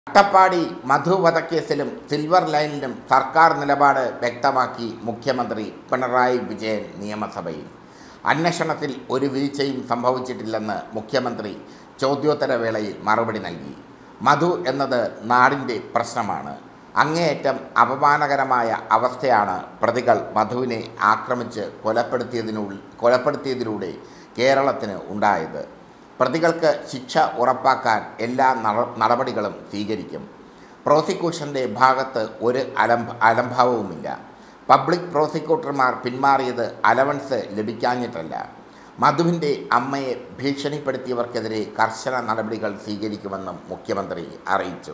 അട്ടപ്പാടി മധു വധക്കേസിലും silver ലൈനിലും സർക്കാർ നിലപാട് വ്യക്തമാക്കി മുഖ്യമന്ത്രി പിണറായി വിജയൻ നിയമസഭയിൽ അന്വേഷണത്തിൽ ഒരു വീഴ്ചയും സംഭവിച്ചിട്ടില്ലെന്ന് മുഖ്യമന്ത്രി ചോദ്യോത്തര വേളയിൽ മറുപടി നൽകി മധു എന്നത് നാടിൻ്റെ പ്രശ്നമാണ് അങ്ങേയറ്റം അപമാനകരമായ അവസ്ഥയാണ് പ്രതികൾ മധുവിനെ ആക്രമിച്ച് കൊലപ്പെടുത്തിയതിനു കൊലപ്പെടുത്തിയതിലൂടെ കേരളത്തിന് ഉണ്ടായത് പ്രതികൾക്ക് ശിക്ഷ ഉറപ്പാക്കാൻ എല്ലാ നട- നടപടികളും സ്വീകരിക്കും പ്രോസിക്യൂഷൻ്റെ ഭാഗത്ത് ഒരു അലംഭ അലംഭാവവുമില്ല പബ്ലിക് പ്രോസിക്യൂട്ടർമാർ പിന്മാറിയത് അലവൻസ് ലഭിക്കാഞ്ഞിട്ടല്ല മധുവിൻ്റെ അമ്മയെ ഭീഷണിപ്പെടുത്തിയവർക്കെതിരെ കർശന നടപടികൾ സ്വീകരിക്കുമെന്നും മുഖ്യമന്ത്രി അറിയിച്ചു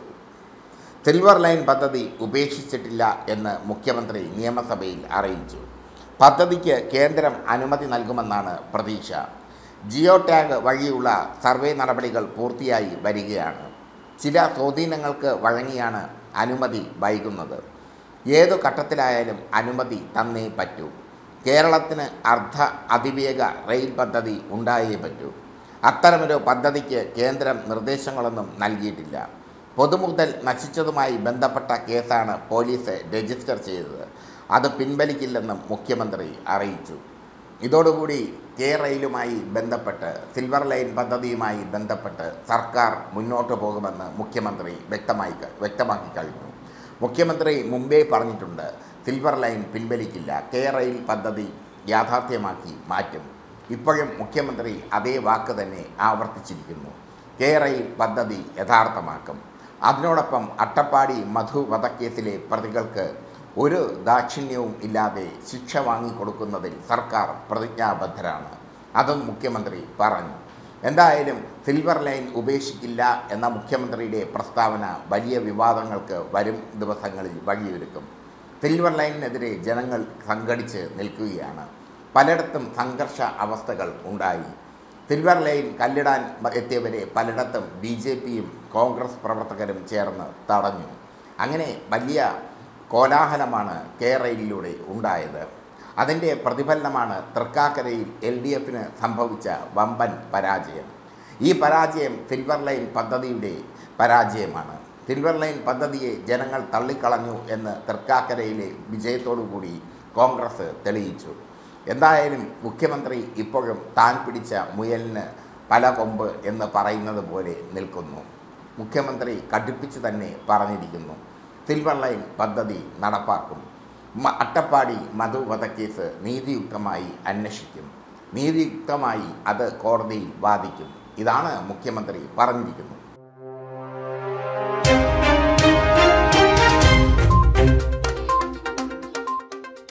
സിൽവർ ലൈൻ പദ്ധതി ഉപേക്ഷിച്ചിട്ടില്ല എന്ന് മുഖ്യമന്ത്രി നിയമസഭയിൽ അറിയിച്ചു പദ്ധതിക്ക് കേന്ദ്രം അനുമതി നൽകുമെന്നാണ് പ്രതീക്ഷ ജിയോ ടാഗ് വഴിയുള്ള സർവേ നടപടികൾ പൂർത്തിയായി വരികയാണ് ചില സ്വാധീനങ്ങൾക്ക് വഴങ്ങിയാണ് അനുമതി വൈകുന്നത് ഏതു ഘട്ടത്തിലായാലും അനുമതി തന്നേ പറ്റൂ കേരളത്തിന് അർദ്ധ അതിവേഗ റെയിൽ പദ്ധതി ഉണ്ടായേ പറ്റൂ അത്തരമൊരു പദ്ധതിക്ക് കേന്ദ്രം നിർദ്ദേശങ്ങളൊന്നും നൽകിയിട്ടില്ല പൊതുമുതൽ നശിച്ചതുമായി ബന്ധപ്പെട്ട കേസാണ് പോലീസ് രജിസ്റ്റർ ചെയ്തത് അത് പിൻവലിക്കില്ലെന്നും മുഖ്യമന്ത്രി അറിയിച്ചു ഇതോടുകൂടി കെ റെയിലുമായി ബന്ധപ്പെട്ട് സിൽവർ ലൈൻ പദ്ധതിയുമായി ബന്ധപ്പെട്ട് സർക്കാർ മുന്നോട്ട് പോകുമെന്ന് മുഖ്യമന്ത്രി വ്യക്തമായി വ്യക്തമാക്കി കഴിഞ്ഞു മുഖ്യമന്ത്രി മുമ്പേ പറഞ്ഞിട്ടുണ്ട് സിൽവർ ലൈൻ പിൻവലിക്കില്ല കെ റെയിൽ പദ്ധതി യാഥാർത്ഥ്യമാക്കി മാറ്റും ഇപ്പോഴും മുഖ്യമന്ത്രി അതേ വാക്ക് തന്നെ ആവർത്തിച്ചിരിക്കുന്നു കെ റെയിൽ പദ്ധതി യഥാർത്ഥമാക്കും അതിനോടൊപ്പം അട്ടപ്പാടി മധു വധക്കേസിലെ പ്രതികൾക്ക് ഒരു ദാക്ഷിണ്യവും ഇല്ലാതെ ശിക്ഷ വാങ്ങിക്കൊടുക്കുന്നതിൽ സർക്കാർ പ്രതിജ്ഞാബദ്ധരാണ് അതും മുഖ്യമന്ത്രി പറഞ്ഞു എന്തായാലും സിൽവർ ലൈൻ ഉപേക്ഷിക്കില്ല എന്ന മുഖ്യമന്ത്രിയുടെ പ്രസ്താവന വലിയ വിവാദങ്ങൾക്ക് വരും ദിവസങ്ങളിൽ വഴിയൊരുക്കും സിൽവർ ലൈനിനെതിരെ ജനങ്ങൾ സംഘടിച്ച് നിൽക്കുകയാണ് പലയിടത്തും സംഘർഷ അവസ്ഥകൾ ഉണ്ടായി സിൽവർ ലൈൻ കല്ലിടാൻ എത്തിയവരെ പലയിടത്തും ബി ജെ പിയും കോൺഗ്രസ് പ്രവർത്തകരും ചേർന്ന് തടഞ്ഞു അങ്ങനെ വലിയ കോലാഹലമാണ് കെ റെയിലിലൂടെ ഉണ്ടായത് അതിൻ്റെ പ്രതിഫലനമാണ് തൃക്കാക്കരയിൽ എൽ ഡി എഫിന് സംഭവിച്ച വമ്പൻ പരാജയം ഈ പരാജയം സിൽവർ ലൈൻ പദ്ധതിയുടെ പരാജയമാണ് സിൽവർ ലൈൻ പദ്ധതിയെ ജനങ്ങൾ തള്ളിക്കളഞ്ഞു എന്ന് തൃക്കാക്കരയിലെ വിജയത്തോടുകൂടി കോൺഗ്രസ് തെളിയിച്ചു എന്തായാലും മുഖ്യമന്ത്രി ഇപ്പോഴും താൻ പിടിച്ച മുയലിന് പല കൊമ്പ് എന്ന് പറയുന്നത് പോലെ നിൽക്കുന്നു മുഖ്യമന്ത്രി കടുപ്പിച്ച് തന്നെ പറഞ്ഞിരിക്കുന്നു സിൽവർ ലൈൻ പദ്ധതി നടപ്പാക്കും മ- അട്ടപ്പാടി മധു വധക്കേസ് നീതിയുക്തമായി അന്വേഷിക്കും നീതിയുക്തമായി അത് കോടതിയിൽ വാദിക്കും ഇതാണ് മുഖ്യമന്ത്രി പറഞ്ഞിരിക്കുന്നത്